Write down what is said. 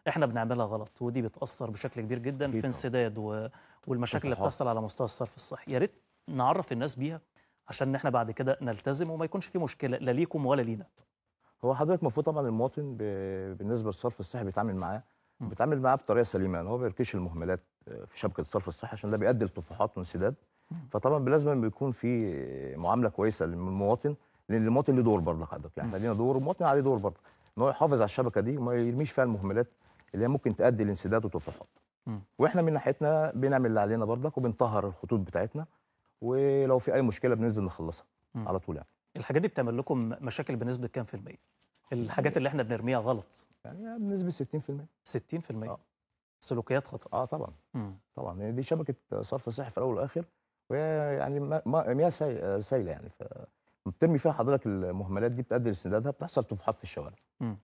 احنا بنعملها غلط ودي بتاثر بشكل كبير جدا أكيد في طبعاً. انسداد و... والمشاكل اللي صفحات. بتحصل على مستوى الصرف الصحي يا ريت نعرف الناس بيها عشان احنا بعد كده نلتزم وما يكونش في مشكله لا ليكم ولا لينا هو حضرتك المفروض طبعا المواطن ب... بالنسبه للصرف الصحي بيتعامل معاه مم. بيتعامل معاه بطريقه سليمه يعني هو ما بيركش المهملات في شبكه الصرف الصحي عشان ده بيؤدي لطفحات وانسداد مم. فطبعا لازم بيكون في معامله كويسه للمواطن لان المواطن له دور برضه حضرتك يعني مم. احنا لينا دور والمواطن عليه دور برضه ان هو يحافظ على الشبكه دي وما يرميش فيها المهملات اللي هي ممكن تؤدي لانسداد وطفحات مم. واحنا من ناحيتنا بنعمل اللي علينا برضك وبنطهر الخطوط بتاعتنا ولو في اي مشكله بننزل نخلصها مم. على طول يعني الحاجات دي بتعمل لكم مشاكل بنسبه كام في الميه الحاجات اللي احنا بنرميها غلط يعني بنسبه 60% 60% آه. سلوكيات خطا اه طبعا مم. طبعا يعني دي شبكه صرف صحي في الاول والاخر وهي يعني ما- ما- مياه ساي- سايله يعني ف بترمي فيها حضرتك المهملات دي بتؤدي لانسدادها بتحصل طفوحات في الشوارع